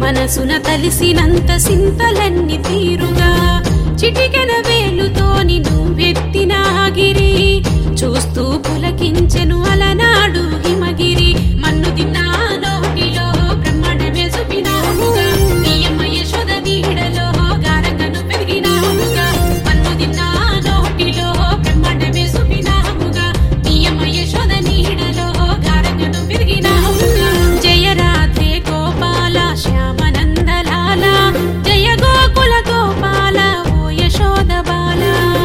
మనసున తలిసినంత సింతలన్నీ తీరుగా చిటికెన వేలుతోని నువ్వెత్తిన గిరి చూస్తూ పులకించెను అలనాడు హిమగిరి మన్ను తిన్నా నోటిలో బ్రహ్మాండమే సుపినావుగా నీయమ్మ యశోద నీడలో గారంగను పెరిగినావుగా మన్ను తిన్నా నోటిలో బ్రహ్మాండమే సుపినావుగా నీయమ్మ యశోద నీడలో గారంగను పెరిగినావుగా జయ రాధే గోపాల శ్యామనందలాల జయ గోకుల గోపాల ఓ యశోద బాల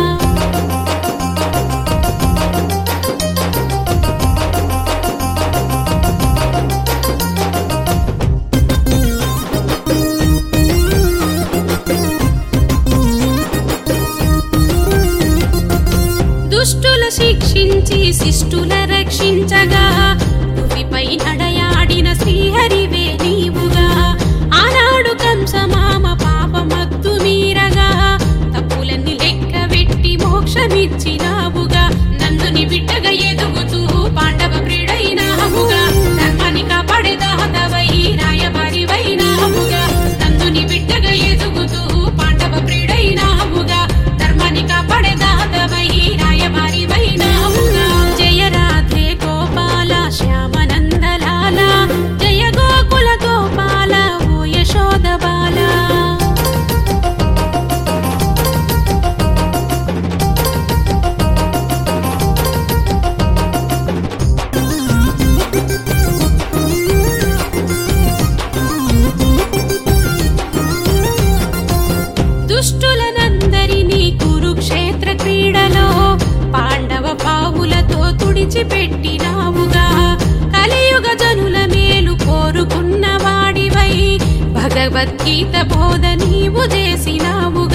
దుష్టుల శిక్షించి శిష్టుల రక్షించగా భూమిపై నడయాడిన శ్రీహరివే నీవుగా ఆనాడు కంసమామ పాపమత్తు మీరగా తప్పులన్నీ లెక్క పెట్టి మోక్షమిచ్చినావుగా నన్ను నీ బిడ్డగా ఎదుగుతూ పాండవ ప్రియుడైనావుగా ధర్మాన్ని కాపాడే దాహతవై రాయబారివైనావుగా నన్ను నీ బిడ్డగా ఎదుగుతూ పాండవ ప్రియుడైనావుగా ధర్మాన్ని కాపాడే దాహతవై రాయబారివైనావుగా జయ రాధే గోపాల శ్యామనందలాల జయ గోకుల గోపాల ఓ యశోద బాల దుష్టులనందరినీ కురుక్షేత్ర క్రీడలో పాండవ పావులతో తుడిచిపెట్టినావుగా కలియుగ జనుల మేలు కోరుకున్న వాడివై భగవద్గీత బోధ నీవు చేసినావుగా